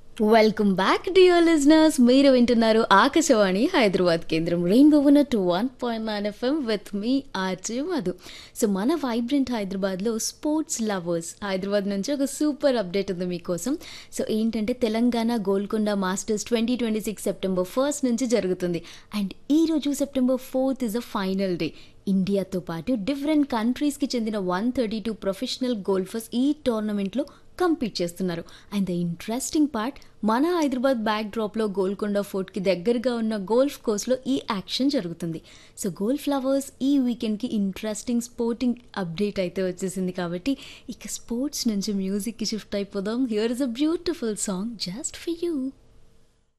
welcome back dear listeners మీరు వింటున్నారు ఆకాశవాణి హైదరాబాద్ కేంద్రం రెయిన్బో ఉన్న two one point nine FM with me RJ Madhu so మన వైబ్రెంట్ హైదరాబాద్లో స్పోర్ట్స్ లవర్స్ హైదరాబాద్ నుంచి ఒక సూపర్ అప్డేట్ ఉంది మీకోసం సో ఏంటంటే Telangana Golconda masters twenty twenty six September first నుంచి జరుగుతుంది అండ్ ఈ రోజు September fourth is a final day ఇండియాతో పాటు డిఫరెంట్ కంట్రీస్కి చెందిన one thirty two professional golfers ఈ టోర్నమెంట్లో కంపీట్ చేస్తున్నారు అండ్ ద ఇంట్రెస్టింగ్ పార్ట్ మన హైదరాబాద్ బ్యాక్ డ్రాప్లో గోల్కొండ ఫోర్ట్కి దగ్గరగా ఉన్న గోల్ఫ్ కోర్స్లో ఈ యాక్షన్ జరుగుతుంది సో గోల్ఫ్ లవర్స్ ఈ వీకెండ్కి ఇంట్రెస్టింగ్ స్పోర్టింగ్ అప్డేట్ అయితే వచ్చేసింది కాబట్టి ఇక స్పోర్ట్స్ నుంచి మ్యూజిక్కి షిఫ్ట్ అయిపోదాం here is a beautiful song just for you